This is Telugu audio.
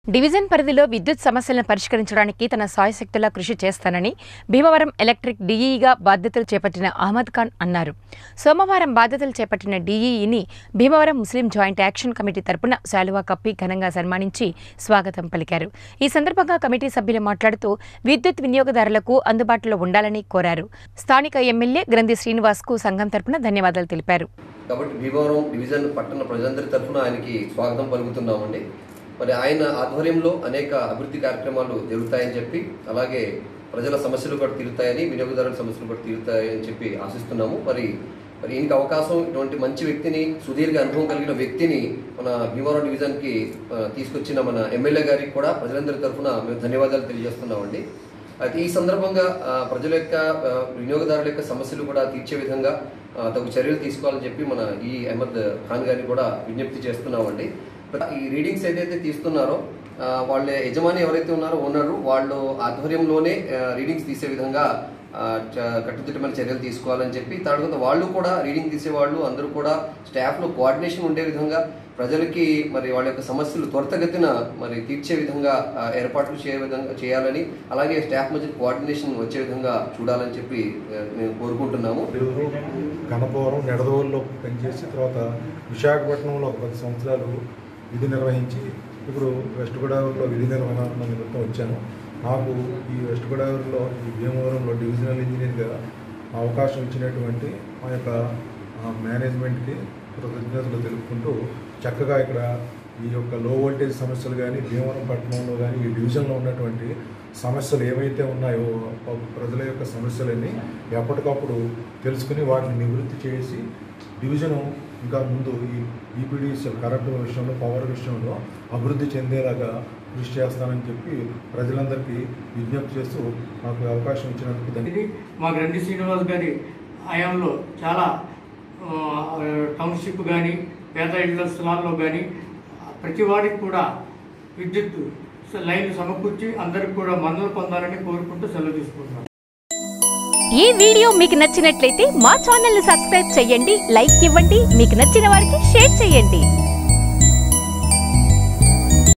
డివిజన్ పరిధిలో విద్యుత్ సమస్యలను పరిష్కరించడానికి తన సాయశక్తులా కృషి చేస్తానని భీమవరం ఎలక్ట్రిక్ డీఈగా బాధ్యతలు చేపట్టిన అహ్మద్ ఖాన్ అన్నారు సోమవారం బాధ్యతలు చేపట్టిన డీఈని Bhimavaram Muslim joint action committee తరపున శాలువా కప్పి ఘనంగా సన్మానించి స్వాగతం పలికారు ఈ సందర్భంగా కమిటీ సభ్యులు మాట్లాడుతూ విద్యుత్ వినియోగదారులకు అందుబాటులో ఉండాలని కోరారు స్థానిక ఎమ్మెల్యే గ్రంథి శ్రీనివాస్కు సంఘం తరపున ధన్యవాదాలు తెలిపారు కాబట్టి భీమవరం డివిజన్ పట్టణ ప్రజలందరి తరఫున ఆయనకి స్వాగతం పలుకుతున్నామండి మరి ఆయన ఆధ్వర్యంలో అనేక అభివృద్ధి కార్యక్రమాలు జరుగుతాయని చెప్పి అలాగే ప్రజల సమస్యలు కూడా తీరుతాయని వినియోగదారుల సమస్యలు కూడా తీరుతాయని చెప్పి ఆశిస్తున్నాము మరి మరి ఈయనకి అవకాశం ఇటువంటి మంచి వ్యక్తిని సుదీర్ఘ అనుభవం కలిగిన వ్యక్తిని మన భీమవరం డివిజన్కి ఆ, తీసుకొచ్చిన మన ఎమ్మెల్యే గారికి కూడా ప్రజలందరి తరఫున మేము ధన్యవాదాలు తెలియజేస్తున్నామండి అయితే ఈ సందర్భంగా ఆ, ప్రజల యొక్క ఆ, వినియోగదారుల యొక్క సమస్యలు కూడా తీర్చే విధంగా ఆ, తగు చర్యలు తీసుకోవాలని చెప్పి మన ఈ అహ్మద్ ఖాన్ గారిని కూడా విజ్ఞప్తి చేస్తున్నామండి ఈ రీడింగ్స్ ఏదైతే తీస్తున్నారో ఆ, వాళ్ళ యజమాని ఎవరైతే ఉన్నారో ఓనరు వాళ్ళు ఆధ్వర్యంలోనే ఆ, రీడింగ్స్ తీసే విధంగా ఆ, చ- కట్టుదిట్టమైన చర్యలు తీసుకోవాలని చెప్పి తర్వాత వాళ్ళు కూడా రీడింగ్ తీసేవాళ్ళు అందరూ కూడా స్టాఫ్లో కోఆర్డినేషన్ ఉండే విధంగా ప్రజలకి మరి వాళ్ళ యొక్క సమస్యలు త్వరితగతిన మరి తీర్చే విధంగా ఆ, ఏర్పాట్లు చేయ విధంగా చేయాలని అలాగే స్టాఫ్ మధ్య కోఆర్డినేషన్ వచ్చే విధంగా చూడాలని చెప్పి ఆ, మేము కోరుకుంటున్నాము నెల్లూరు గణపవరం నెడదవోలులో పనిచేసి తర్వాత విశాఖపట్నంలో ఒక పది సంవత్సరాలు విధి నిర్వహించి ఇప్పుడు వెస్ట్ గోదావరిలో విధి నిర్వహణ నిమిత్తం వచ్చాను నాకు ఈ వెస్ట్ గోదావరిలో ఈ భీమవరంలో డివిజనల్ ఇంజనీర్గా అవకాశం ఇచ్చినటువంటి మా యొక్క ఆ, మేనేజ్మెంట్కి కృతజ్ఞతలు తెలుపుకుంటూ చక్కగా ఇక్కడ ఈ యొక్క లో వోల్టేజ్ సమస్యలు కానీ భీమవరం పట్టణంలో కానీ ఈ డివిజన్లో ఉన్నటువంటి సమస్యలు ఏవైతే ఉన్నాయో ప- ప్రజల యొక్క సమస్యలన్నీ ఎప్పటికప్పుడు తెలుసుకుని వాటిని నివృత్తి చేసి డివిజను ఇంకా ముందు ఈ ఈపీడీసీఎల్ కరెంటు విషయంలో పవర్ విషయంలో అభివృద్ధి చెందేలాగా కృషి చేస్తానని చెప్పి ప్రజలందరికీ విజ్ఞప్తి చేస్తూ నాకు ఈ అవకాశం ఇచ్చినందుకు ధన్యవాదాలు ఇది మా గ్రంథి శ్రీనివాస్ గారి హయాంలో చాలా ఆ, టౌన్షిప్ కానీ పేద ఇళ్ల స్థలాల్లో కానీ ప్రతి వాడికి కూడా విద్యుత్ లైన్లు సమకూర్చి అందరికి కూడా మన్నలు పొందాలని కోరుకుంటూ సెలవు తీసుకుంటున్నాను ఈ వీడియో మీకు నచ్చినట్లయితే మా ఛానల్ ని సబ్స్క్రైబ్ చేయండి లైక్ ఇవ్వండి మీకు నచ్చిన వారికి షేర్ చేయండి